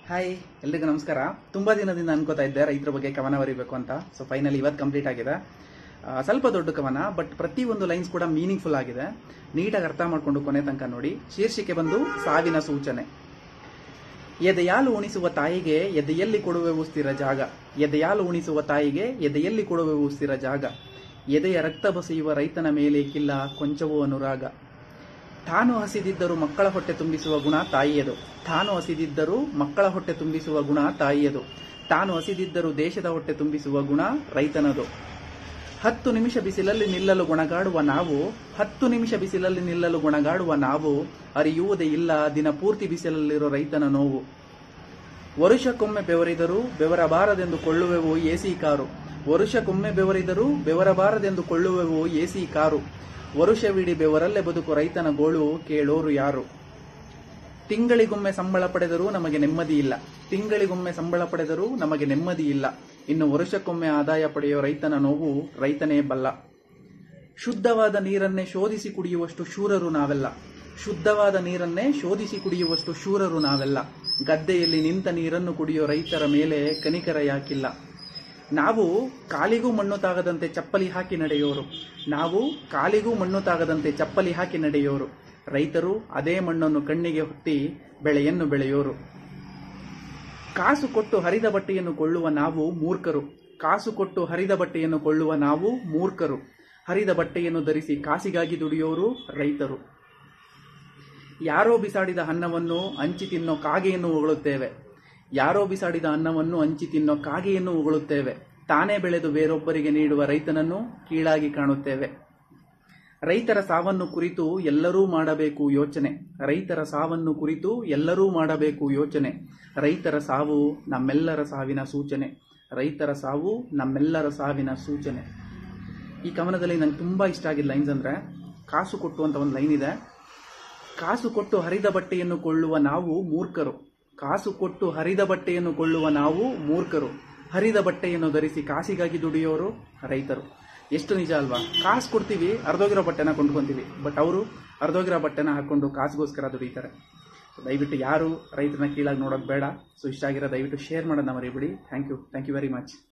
hi ಎಲ್ರಿಗೂ ನಮಸ್ಕಾರ ತುಂಬಾ ದಿನದಿಂದ ಅನ್ಕೋತಾ ಇದ್ದೆ ರೈತರ ಬಗ್ಗೆ ಕವನ ಬರೀಬೇಕು ಅಂತ ಸೊ ಫೈನಲಿ ಇವತ್ತು ಕಂಪ್ಲೀಟ್ ಆಗಿದೆ ಆ, ಸ್ವಲ್ಪ ದೊಡ್ಡ ಕವನ ಬಟ್ ಪ್ರತಿ ಒಂದು ಲೈನ್ಸ್ ಕೂಡ ಮೀನಿಂಗ್ಫುಲ್ ಆಗಿದೆ ನೀಟಾಗಿ ಅರ್ಥ ಮಾಡ್ಕೊಂಡು ಕೊನೆ ತನಕ ನೋಡಿ ಶೀರ್ಷಿಕೆ ಬಂದು ಸಾವಿನ ಸೂಚನೆ ಎದೆಯಾಲು ಉಣಿಸುವ ತಾಯಿಗೆ ಎದೆಯಲ್ಲಿ ಕೊಡುವೆವು ಸ್ಥಿರ ಜಾಗ ಎದೆಯಾಲು ಉಣಿಸುವ ತಾಯಿಗೆ ಎದೆಯಲ್ಲಿ ಕೊಡುವೆವು ಸ್ಥಿರ ಜಾಗ ಎದೆಯ ರಕ್ತ ಬಸಿಯುವ ರೈತನ ಮೇಲೆ ಕಿಲ್ಲ ಕೊಂಚವೂ ಅನುರಾಗ ತಾನು ಹಸಿದಿದ್ದರೂ ಮಕ್ಕಳ ಹೊಟ್ಟೆ ತುಂಬಿಸುವ ಗುಣ ತಾಯಿಯದು ತಾನು ಹಸಿದಿದ್ದರೂ ಮಕ್ಕಳ ಹೊಟ್ಟೆ ತುಂಬಿಸುವ ಗುಣ ತಾಯಿಯದು ತಾನು ಹಸಿದಿದ್ದರೂ ದೇಶದ ಹೊಟ್ಟೆ ತುಂಬಿಸುವ ಗುಣ ರೈತನದು ಹತ್ತು ನಿಮಿಷ ಬಿಸಿಲಲ್ಲಿ ನಿಲ್ಲಲು ಗುಣಗಾಡುವ ನಾವು ಹತ್ತು ನಿಮಿಷ ಬಿಸಿಲಲ್ಲಿ ನಿಲ್ಲಲು ಗುಣಗಾಡುವ ನಾವು ಅರಿಯುವುದೇ ಇಲ್ಲ ದಿನ ಪೂರ್ತಿ ಬಿಸಿಲಲ್ಲಿರೋ ರೈತನ ನೋವು ವರುಷಕ್ಕೊಮ್ಮೆ ಬೆವರಿದರೂ ಬೆವರಬಾರದೆಂದು ಕೊಳ್ಳುವೆವು ಎಸಿ ಕಾರು ವರುಷಕ್ಕೊಮ್ಮೆ ಬೆವರಿದರೂ ಬೆವರಬಾರದೆಂದು ಕೊಳ್ಳುವೆವು ಎಸಿ ಕಾರು ವರುಷವಿಡೀ ಬೆವರಲ್ಲೇ ಬದುಕು ರೈತನ ಗೋಳು ಕೇಳೋರು ಯಾರು ತಿಂಗಳಿಗೊಮ್ಮೆ ಸಂಬಳ ಪಡೆದರೂ ನಮಗೆ ನೆಮ್ಮದಿ ಇಲ್ಲ ತಿಂಗಳಿಗೊಮ್ಮೆ ಸಂಬಳ ಪಡೆದರೂ ನಮಗೆ ನೆಮ್ಮದಿ ಇಲ್ಲ ಇನ್ನು ವರುಷಕ್ಕೊಮ್ಮೆ ಆದಾಯ ಪಡೆಯೋ ರೈತನ ನೋವು ರೈತನೇ ಬಲ್ಲ ಶುದ್ಧವಾದ ನೀರನ್ನೇ ಶೋಧಿಸಿ ಕುಡಿಯುವಷ್ಟು ಶೂರರು ನಾವೆಲ್ಲ ಶುದ್ಧವಾದ ನೀರನ್ನೇ ಶೋಧಿಸಿ ಕುಡಿಯುವಷ್ಟು ಶೂರರು ನಾವೆಲ್ಲ ಗದ್ದೆಯಲ್ಲಿ ನಿಂತ ನೀರನ್ನು ಕುಡಿಯೋ ರೈತರ ಮೇಲೆ ಕನಿಕರ ಯಾಕಿಲ್ಲ ನಾವು ಕಾಲಿಗೂ ಮಣ್ಣು ತಾಗದಂತೆ ಚಪ್ಪಲಿ ಹಾಕಿ ನಡೆಯೋರು ನಾವು ಕಾಲಿಗೂ ಮಣ್ಣು ತಾಗದಂತೆ ಚಪ್ಪಲಿ ಹಾಕಿ ನಡೆಯೋರು ರೈತರು ಅದೇ ಮಣ್ಣನ್ನು ಕಣ್ಣಿಗೆ ಹೊತ್ತಿ ಬೆಳೆಯನ್ನು ಬೆಳೆಯೋರು ಕಾಸು ಕೊಟ್ಟು ಹರಿದ ಬಟ್ಟೆಯನ್ನು ಕೊಳ್ಳುವ ನಾವು ಮೂರ್ಖರು ಕಾಸು ಕೊಟ್ಟು ಹರಿದ ಬಟ್ಟೆಯನ್ನು ಕೊಳ್ಳುವ ನಾವು ಮೂರ್ಖರು ಹರಿದ ಬಟ್ಟೆಯನ್ನು ಧರಿಸಿ ಕಾಸಿಗಾಗಿ ದುಡಿಯೋರು ರೈತರು ಯಾರೋ ಬಿಸಾಡಿದ ಅನ್ನವನ್ನು ಹಂಚಿ ತಿನ್ನೋ ಕಾಗೆಯನ್ನು ಉಗುಳುತ್ತೇವೆ ಯಾರೋ ಬಿಸಾಡಿದ ಅನ್ನವನ್ನು ಹಂಚಿ ತಿನ್ನೋ ಕಾಗೆಯನ್ನು ಉಗುಳುತ್ತೇವೆ ತಾನೇ ಬೆಳೆದು ಬೇರೊಬ್ಬರಿಗೆ ನೀಡುವ ರೈತನನ್ನು ಕೀಳಾಗಿ ಕಾಣುತ್ತೇವೆ ರೈತರ ಸಾವನ್ನು ಕುರಿತು ಎಲ್ಲರೂ ಮಾಡಬೇಕು ಯೋಚನೆ ರೈತರ ಸಾವನ್ನು ಕುರಿತು ಎಲ್ಲರೂ ಮಾಡಬೇಕು ಯೋಚನೆ ರೈತರ ಸಾವು ನಮ್ಮೆಲ್ಲರ ಸಾವಿನ ಸೂಚನೆ ರೈತರ ಸಾವು ನಮ್ಮೆಲ್ಲರ ಸಾವಿನ ಸೂಚನೆ ಈ ಕವನದಲ್ಲಿ ನಂಗೆ ತುಂಬಾ ಇಷ್ಟ ಆಗಿದ್ದ ಲೈನ್ಸ್ ಅಂದ್ರೆ ಕಾಸು ಕೊಟ್ಟು ಅಂತ ಒಂದು ಲೈನ್ ಇದೆ ಕಾಸು ಕೊಟ್ಟು ಹರಿದ ಬಟ್ಟೆಯನ್ನು ಕೊಳ್ಳುವ ನಾವು ಮೂರ್ಖರು ಕಾಸು ಕೊಟ್ಟು ಹರಿದ ಬಟ್ಟೆಯನ್ನು ಕೊಳ್ಳುವ ನಾವು ಮೂರ್ಖರು ಹರಿದ ಬಟ್ಟೆಯನ್ನು ಧರಿಸಿ ಕಾಸಿಗಾಗಿ ದುಡಿಯೋರು ರೈತರು ಎಷ್ಟು ನಿಜ ಅಲ್ವಾ ಕಾಸು ಕೊಡ್ತೀವಿ ಅರ್ಧೋಗಿರೋ ಬಟ್ಟೆನ ಕೊಂಡ್ಕೊಂತೀವಿ ಬಟ್ ಅವರು ಅರ್ಧೋಗಿರೋ ಬಟ್ಟೆನ ಹಾಕೊಂಡು ಕಾಸಿಗೋಸ್ಕರ ದುಡಿತಾರೆ ಸೊ ದಯವಿಟ್ಟು ಯಾರು ರೈತರನ್ನ ಕೀಳಾಗಿ ನೋಡೋದು ಬೇಡ ಸೊ ಇಷ್ಟ ಆಗಿರೋ ದಯವಿಟ್ಟು ಶೇರ್ ಮಾಡೋದನ್ನ ಮರಿಬಿಡಿ thank you thank you very much